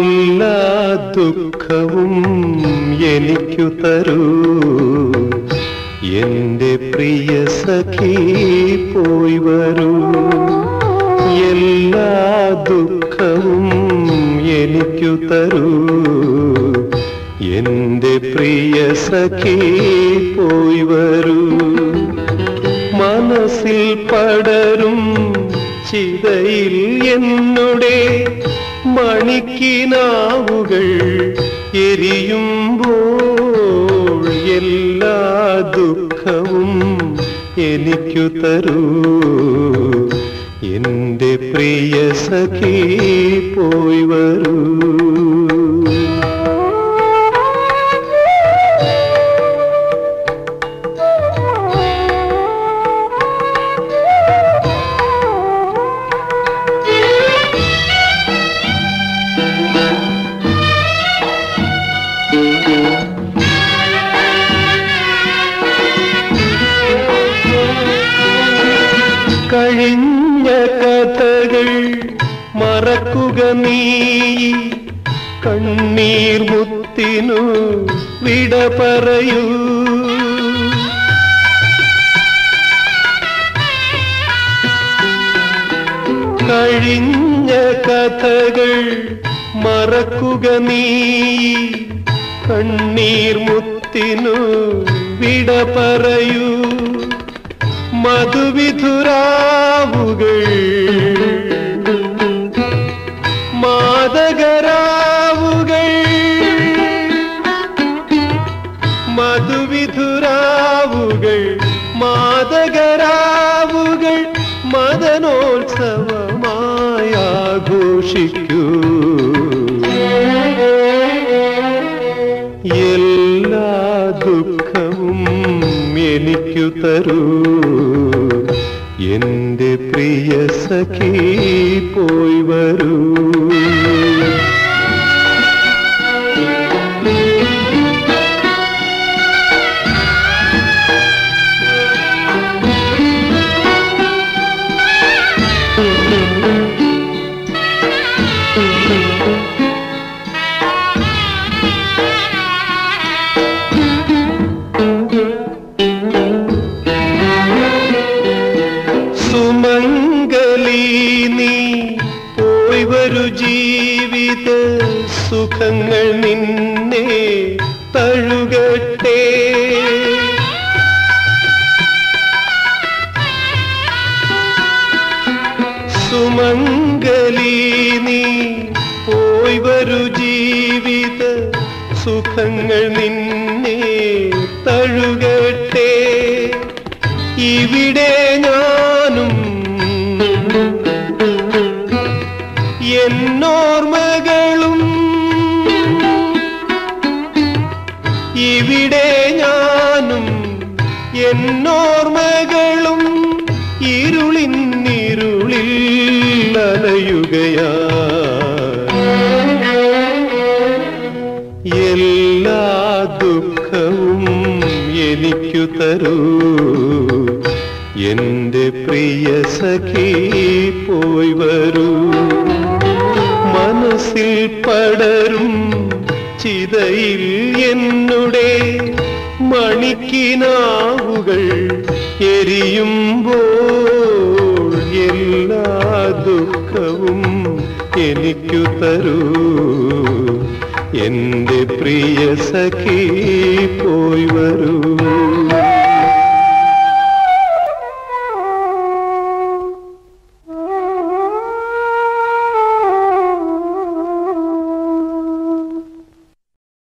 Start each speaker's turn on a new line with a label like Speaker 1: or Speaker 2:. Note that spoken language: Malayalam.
Speaker 1: എല്ലാ ദുഃഖവും എനിക്കു തരൂ എന്റെ പ്രിയ സഖി പോയി വരൂ എല്ലാ ദുഃഖവും എനിക്കു തരൂ എന്റെ പ്രിയ സഖി പോയി വരൂ മനസ്സിൽ പടരും ചിതയിൽ എന്നുടെ മണിക്കിനാവുകൾ എരിയുമ്പോൾ എല്ലാ ദുഃഖവും എനിക്കു തരൂ എന്റെ പ്രിയ സഖി പോയി വരൂ കഴിഞ്ഞ കഥകൾ മറക്കുക നീ കണ്ണീർ മുത്തിനു വിട പറയൂ കഴിഞ്ഞ കഥകൾ മറക്കുക നീ കണ്ണീർ മുത്തിനു വിട പറയൂ മധുവിധുരാവുകൾ മാതകരാവുകൾ മധുവിധുരാവുകൾ മാതകരാവുകൾ മദനോത്സവമായി ആഘോഷിക്കൂ എല്ലാ ദുഃഖവും എനിക്കു തരൂ എന്റെ പ്രിയ സഖി പോയി വരൂ സുമംഗലി നീ പോയി വരു ജീവിത സുഖങ്ങൾ നിന്നെ തഴുകട്ടെ സുമംഗലി നീ പോയി വരു ജീവിത സുഖങ്ങൾ നിന്നെ തഴുകട്ടെ ഇവിടെ ഞാനും എന്നോർമകളും ഇവിടെ ഞാനും എന്നോർമകളും ഇരുളിന്നിരുളിൽ അലയുകയാ എല്ലാ ദുഃഖവും എനിക്കു തരൂ എന്റെ പ്രിയ സഖി പോയി വരൂ മനസ്സിൽ പടരും ചിതയിൽ എന്നുടെ മണിക്കിനാവുകൾ എരിയുമ്പോൾ എല്ലാ ദുഃഖവും എനിക്കു തരൂ എന്റെ പ്രിയ സഖി പോയി